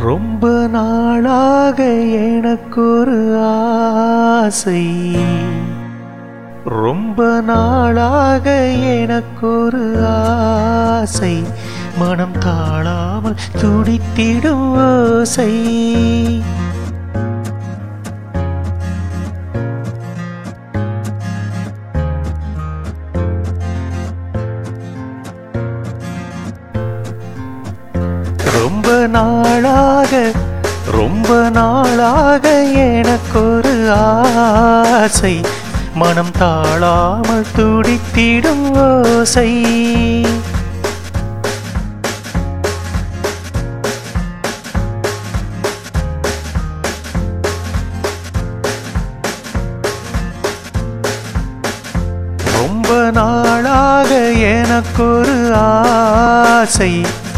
ரொம்ப நாளாக எனக்கொரு ஆசை ரொம்ப நாளாக எனக்கொரு ஆசை மனம் தாழாமல் துடித்திடும் ஓசை ரொம்ப நாளாக ரொம்ப நாளாக எனக்கொரு ஆசை மனம் தாழாமல் துடித்திடும் ஓசை ரொம்ப நாளாக எனக்கொரு ஆசை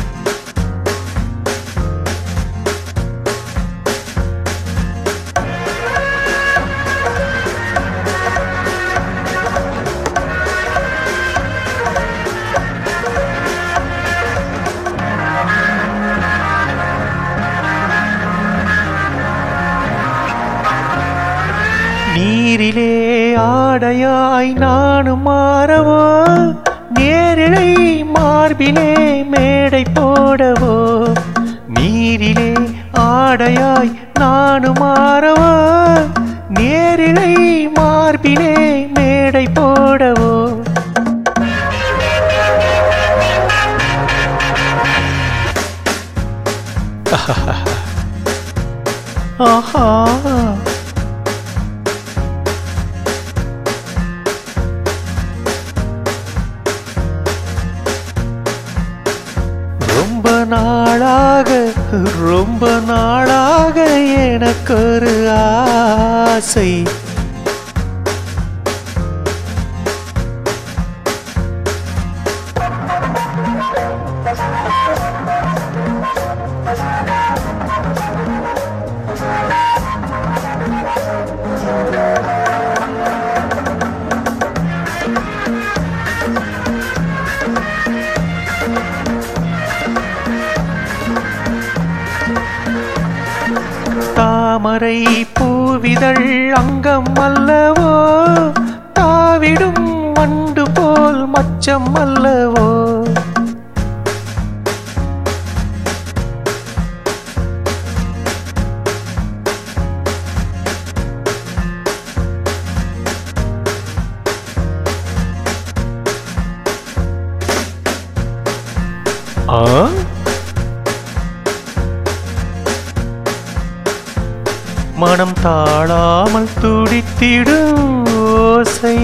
நீரிலே ஆடையாய் நானும் மாறவோ நேரிழை மார்பிலே மேடை போடவோ நீரிலே ஆடையாய் நானும் மாறவோ நேரிழை மார்பிலே மேடை போடவோ ஆஹா ரொம்ப நாளாக ரொம்ப நாளாக எனக்கொரு ஆசை தாமரை பூவிதழ் அங்கம் அல்லவோ தாவிடும் வண்டு போல் மச்சம் அல்லவோ ஆ மனம் தாழாமல் துடித்திடும் ஓசை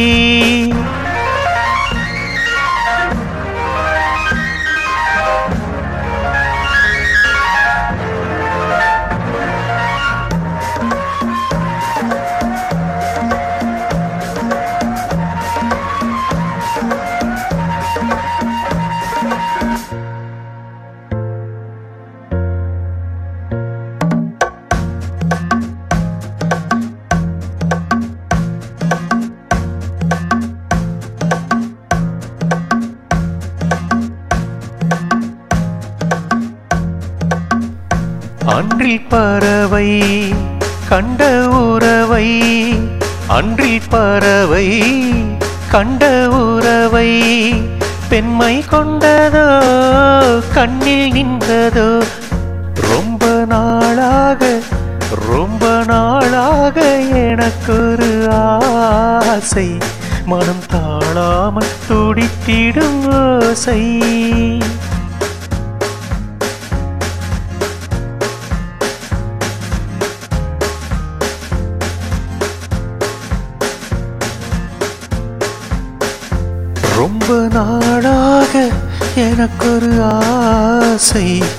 அன்றில் பறவை கண்ட உறவை அன்றில் பறவை கண்ட உறவை பெண்மை கொண்டதோ கண்ணில் நின்றதோ ரொம்ப நாளாக ரொம்ப நாளாக எனக்கொரு ஆசை மனம் தாழாமல் துடித்திடும் ஓசை ரொம்ப நாளாக எனக்கொரு ஆசை